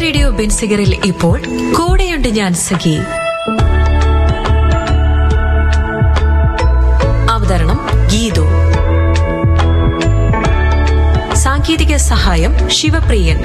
radio ബെൻസിഗറിൽ ഇപ്പോൾ കൂടെയുണ്ട് ഞാൻ സഖി അവതരണം ഗീതു സാങ്കേതിക സഹായം ശിവപ്രിയൻ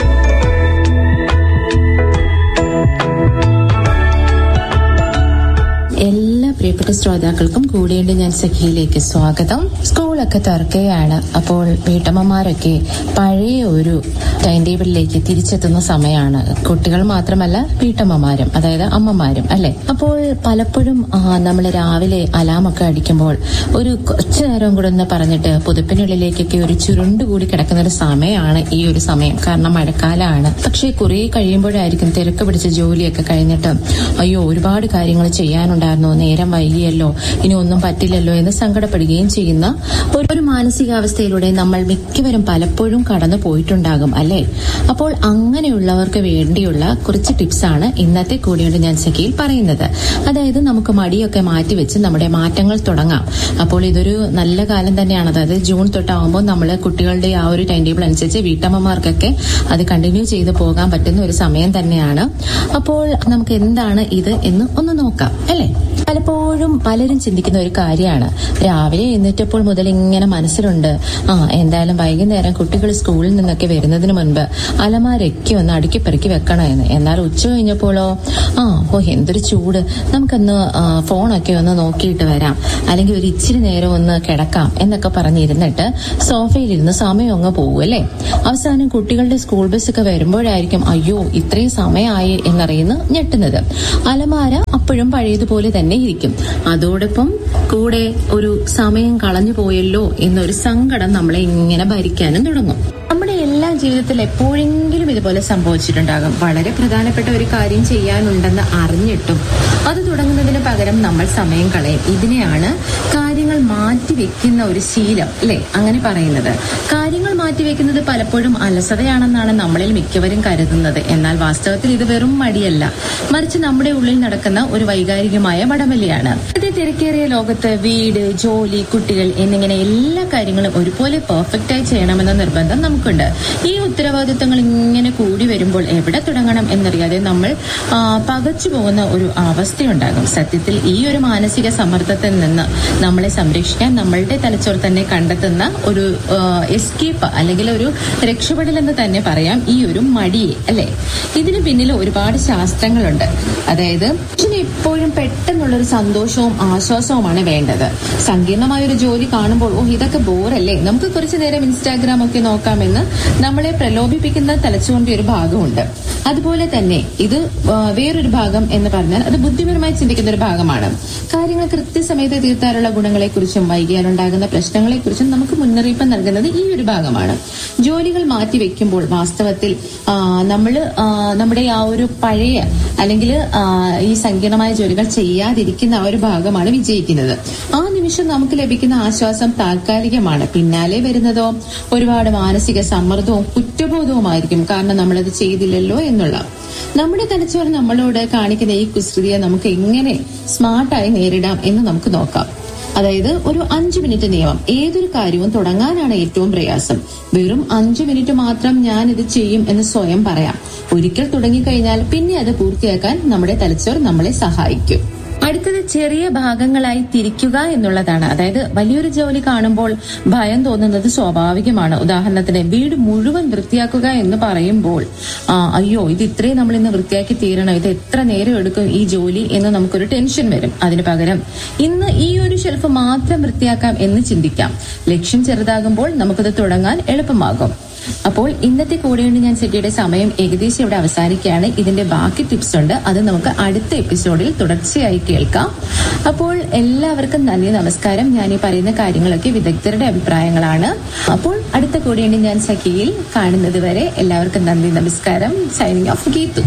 എല്ലാ പ്രിയപ്പെട്ട ശ്രോതാക്കൾക്കും കൂടെയുണ്ട് ഞാൻ സഖിയിലേക്ക് സ്വാഗതം സ്കൂളൊക്കെ തുറക്കുകയാണ് അപ്പോൾ വീട്ടമ്മമാരൊക്കെ പഴയ ഒരു ടൈം ടേബിളിലേക്ക് തിരിച്ചെത്തുന്ന സമയമാണ് കുട്ടികൾ മാത്രമല്ല വീട്ടമ്മമാരും അതായത് അമ്മമാരും അല്ലെ അപ്പോൾ പലപ്പോഴും നമ്മൾ രാവിലെ അലാമൊക്കെ അടിക്കുമ്പോൾ ഒരു കുറച്ചു നേരം കൂടെ ഒന്ന് പറഞ്ഞിട്ട് പുതുപ്പിനുള്ളിലേക്കൊക്കെ ഒരു ചുരുണ്ടുകൂടി കിടക്കുന്ന ഒരു സമയമാണ് ഈ ഒരു സമയം കാരണം മഴക്കാലമാണ് പക്ഷേ കുറെ കഴിയുമ്പോഴായിരിക്കും തിരക്ക് പിടിച്ച ജോലിയൊക്കെ കഴിഞ്ഞിട്ട് അയ്യോ ഒരുപാട് കാര്യങ്ങൾ ചെയ്യാനുണ്ടായിരുന്നു നേരം വൈകിയല്ലോ ഇനി ഒന്നും പറ്റില്ലല്ലോ എന്ന് സങ്കടപ്പെടുകയും ചെയ്യുന്ന ഒരു ഒരു മാനസികാവസ്ഥയിലൂടെ നമ്മൾ മിക്കവരും പലപ്പോഴും കടന്നു പോയിട്ടുണ്ടാകും അല്ലെ അപ്പോൾ അങ്ങനെയുള്ളവർക്ക് വേണ്ടിയുള്ള കുറച്ച് ടിപ്സ് ആണ് ഇന്നത്തെ കൂടിയുണ്ട് ഞാൻ സഖിയിൽ പറയുന്നത് അതായത് നമുക്ക് മടിയൊക്കെ മാറ്റിവെച്ച് നമ്മുടെ മാറ്റങ്ങൾ തുടങ്ങാം അപ്പോൾ ഇതൊരു നല്ല കാലം തന്നെയാണ് അതായത് ജൂൺ തൊട്ടാവുമ്പോൾ നമ്മൾ കുട്ടികളുടെ ആ ഒരു ടൈം ടേബിൾ അനുസരിച്ച് വീട്ടമ്മമാർക്കൊക്കെ അത് കണ്ടിന്യൂ ചെയ്ത് പോകാൻ പറ്റുന്ന ഒരു സമയം തന്നെയാണ് അപ്പോൾ നമുക്ക് എന്താണ് ഇത് എന്ന് ഒന്ന് നോക്കാം അല്ലേ പലപ്പോഴും പലരും ചിന്തിക്കുന്ന ഒരു കാര്യമാണ് രാവിലെ എഴുന്നേറ്റപ്പോൾ മുതൽ ഇങ്ങനെ മനസ്സിലുണ്ട് ആ എന്തായാലും വൈകുന്നേരം കുട്ടികൾ സ്കൂളിൽ നിന്നൊക്കെ വരുന്നതിന് മുൻപ് അലമാരൊക്കെ ഒന്ന് അടുക്കി പെറുക്കി വെക്കണമെന്ന് എന്നാൽ ഉച്ച കഴിഞ്ഞപ്പോഴോ ആ ഓ എന്തൊരു ചൂട് നമുക്കൊന്ന് ആ, ഫോണൊക്കെ ഒന്ന് നോക്കിയിട്ട് വരാം അല്ലെങ്കിൽ ഒരു ഇച്ചിരി നേരം ഒന്ന് കിടക്കാം എന്നൊക്കെ പറഞ്ഞിരുന്നിട്ട് സോഫയിലിരുന്ന് സമയം അങ്ങ് പോകും അല്ലേ അവസാനം കുട്ടികളുടെ സ്കൂൾ ബസ്സൊക്കെ വരുമ്പോഴായിരിക്കും അയ്യോ ഇത്രയും സമയമായി എന്നറിയുന്ന ഞെട്ടുന്നത് അലമാര അപ്പോഴും പഴയതുപോലെ തന്നെ ഇരിക്കും അതോടൊപ്പം കൂടെ ഒരു സമയം കളഞ്ഞു പോയല്ലോ എന്നൊരു സങ്കടം നമ്മളെ ഇങ്ങനെ ഭരിക്കാനും തുടങ്ങും നമ്മുടെ എല്ലാ ജീവിതത്തിൽ എപ്പോഴെങ്കിലും ഇതുപോലെ സംഭവിച്ചിട്ടുണ്ടാകും വളരെ പ്രധാനപ്പെട്ട ഒരു കാര്യം ചെയ്യാനുണ്ടെന്ന് അറിഞ്ഞിട്ടും അത് തുടങ്ങുന്നതിന് പകരം നമ്മൾ സമയം കളയും ഇതിനെയാണ് കാര്യങ്ങൾ മാറ്റിവെക്കുന്ന ഒരു ശീലം അല്ലെ അങ്ങനെ പറയുന്നത് കാര്യങ്ങൾ മാറ്റിവെക്കുന്നത് പലപ്പോഴും അലസതയാണെന്നാണ് നമ്മളിൽ മിക്കവരും കരുതുന്നത് എന്നാൽ വാസ്തവത്തിൽ ഇത് വെറും മടിയല്ല മറിച്ച് നമ്മുടെ ഉള്ളിൽ നടക്കുന്ന ഒരു വൈകാരികമായ വടമല്ലിയാണ് ഇത് തിരക്കേറിയ ലോകത്ത് വീട് ജോലി കുട്ടികൾ എന്നിങ്ങനെ എല്ലാ കാര്യങ്ങളും ഒരുപോലെ പെർഫെക്റ്റ് ആയി ചെയ്യണമെന്ന നിർബന്ധം നമുക്കുണ്ട് ഈ ഉത്തരവാദിത്തങ്ങൾ ഇങ്ങനെ കൂടി വരുമ്പോൾ എവിടെ തുടങ്ങണം എന്നറിയാതെ നമ്മൾ ആ, പകച്ചു പോകുന്ന ഒരു അവസ്ഥയുണ്ടാകും സത്യത്തിൽ ഈ ഒരു മാനസിക സമ്മർദ്ദത്തിൽ നിന്ന് നമ്മളെ സംരക്ഷിക്കാൻ നമ്മളുടെ തലച്ചോർ തന്നെ കണ്ടെത്തുന്ന ഒരു എസ്കേപ്പ് അല്ലെങ്കിൽ ഒരു രക്ഷപ്പെടൽ എന്ന് തന്നെ പറയാം ഈ ഒരു മടിയെ അല്ലെ ഇതിന് പിന്നിൽ ഒരുപാട് ശാസ്ത്രങ്ങളുണ്ട് അതായത് മനുഷ്യന് എപ്പോഴും പെട്ടെന്നുള്ളൊരു സന്തോഷവും ആശ്വാസവുമാണ് വേണ്ടത് സങ്കീർണമായ ഒരു ജോലി കാണുമ്പോൾ ഓ ഇതൊക്കെ ബോറല്ലേ നമുക്ക് കുറച്ചു നേരം ഇൻസ്റ്റാഗ്രാം ഒക്കെ നോക്കാമെന്ന് നമ്മളെ പ്രലോഭിപ്പിക്കുന്ന തലച്ചോറിന്റെ ഒരു ഭാഗമുണ്ട് അതുപോലെ തന്നെ ഇത് ആ, വേറൊരു ഭാഗം എന്ന് പറഞ്ഞാൽ അത് ബുദ്ധിപരമായി ചിന്തിക്കുന്ന ഒരു ഭാഗമാണ് കാര്യങ്ങൾ കൃത്യസമയത്ത് തീർത്താനുള്ള ഗുണങ്ങളെക്കുറിച്ചും വൈകിയാലുണ്ടാകുന്ന പ്രശ്നങ്ങളെക്കുറിച്ചും നമുക്ക് മുന്നറിയിപ്പ് നൽകുന്നത് ഈ ഒരു ഭാഗമാണ് ജോലികൾ മാറ്റിവെക്കുമ്പോൾ വാസ്തവത്തിൽ നമ്മൾ നമ്മുടെ ആ ഒരു പഴയ അല്ലെങ്കിൽ ആ, ഈ സങ്കീർണമായ ജോലികൾ ചെയ്യാതിരിക്കുന്ന ആ ഒരു ഭാഗമാണ് വിജയിക്കുന്നത് ആ നിമിഷം നമുക്ക് ലഭിക്കുന്ന ആശ്വാസം താൽക്കാലികമാണ് പിന്നാലെ വരുന്നതോ ഒരുപാട് മാനസിക സമ്മർദ്ദവും കുറ്റബോധവുമായിരിക്കും കാരണം നമ്മളത് ചെയ്തില്ലല്ലോ എന്നുള്ള നമ്മുടെ തലച്ചോറ് നമ്മളോട് കാണിക്കുന്ന ഈ കുസൃതിയെ നമുക്ക് എങ്ങനെ സ്മാർട്ടായി നേരിടാം എന്ന് നമുക്ക് നോക്കാം അതായത് ഒരു അഞ്ചു മിനിറ്റ് നിയമം ഏതൊരു കാര്യവും തുടങ്ങാനാണ് ഏറ്റവും പ്രയാസം വെറും അഞ്ചു മിനിറ്റ് മാത്രം ഞാൻ ഇത് ചെയ്യും എന്ന് സ്വയം പറയാം ഒരിക്കൽ തുടങ്ങിക്കഴിഞ്ഞാൽ പിന്നെ അത് പൂർത്തിയാക്കാൻ നമ്മുടെ തലച്ചോർ നമ്മളെ സഹായിക്കും അടുത്തത് ചെറിയ ഭാഗങ്ങളായി തിരിക്കുക എന്നുള്ളതാണ് അതായത് വലിയൊരു ജോലി കാണുമ്പോൾ ഭയം തോന്നുന്നത് സ്വാഭാവികമാണ് ഉദാഹരണത്തിന് വീട് മുഴുവൻ വൃത്തിയാക്കുക എന്ന് പറയുമ്പോൾ ആ അയ്യോ ഇത് ഇത്രയും നമ്മൾ ഇന്ന് വൃത്തിയാക്കി തീരണം ഇത് എത്ര നേരം എടുക്കും ഈ ജോലി എന്ന് നമുക്കൊരു ടെൻഷൻ വരും അതിന് പകരം ഇന്ന് ഈ ഒരു ഷെൽഫ് മാത്രം വൃത്തിയാക്കാം എന്ന് ചിന്തിക്കാം ലക്ഷ്യം ചെറുതാകുമ്പോൾ നമുക്കത് തുടങ്ങാൻ എളുപ്പമാകും അപ്പോൾ ഇന്നത്തെ കൂടെയുണ്ട് ഞാൻ സെറ്റിയുടെ സമയം ഏകദേശം ഇവിടെ അവസാനിക്കുകയാണ് ഇതിന്റെ ബാക്കി ടിപ്സ് ഉണ്ട് അത് നമുക്ക് അടുത്ത എപ്പിസോഡിൽ തുടർച്ചയായി കേൾക്കാം അപ്പോൾ എല്ലാവർക്കും നന്ദി നമസ്കാരം ഞാൻ ഈ പറയുന്ന കാര്യങ്ങളൊക്കെ വിദഗ്ധരുടെ അഭിപ്രായങ്ങളാണ് അപ്പോൾ അടുത്ത കൂടെയുണ്ട് ഞാൻ സഖിയിൽ കാണുന്നത് വരെ എല്ലാവർക്കും നന്ദി നമസ്കാരം signing off Geethu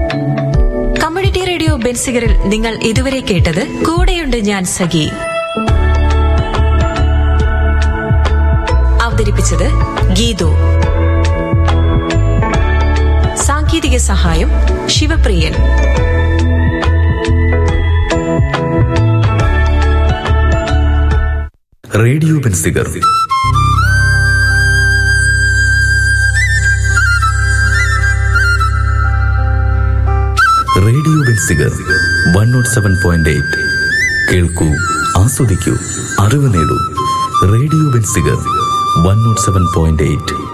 community radio ബെൻസിഗറിൽ നിങ്ങൾ ഇതുവരെ കേട്ടത് കൂടെയുണ്ട് ഞാൻ സഖി അവതരിപ്പിച്ചത് ഗീതു സാങ്കേതിക സഹായം Sivapriyan radio Benziger radio Benziger one not seven point eight കേൾക്കൂ ആസ്വദിക്കൂ അറിവ് നേടൂ radio Benziger one not seven point eight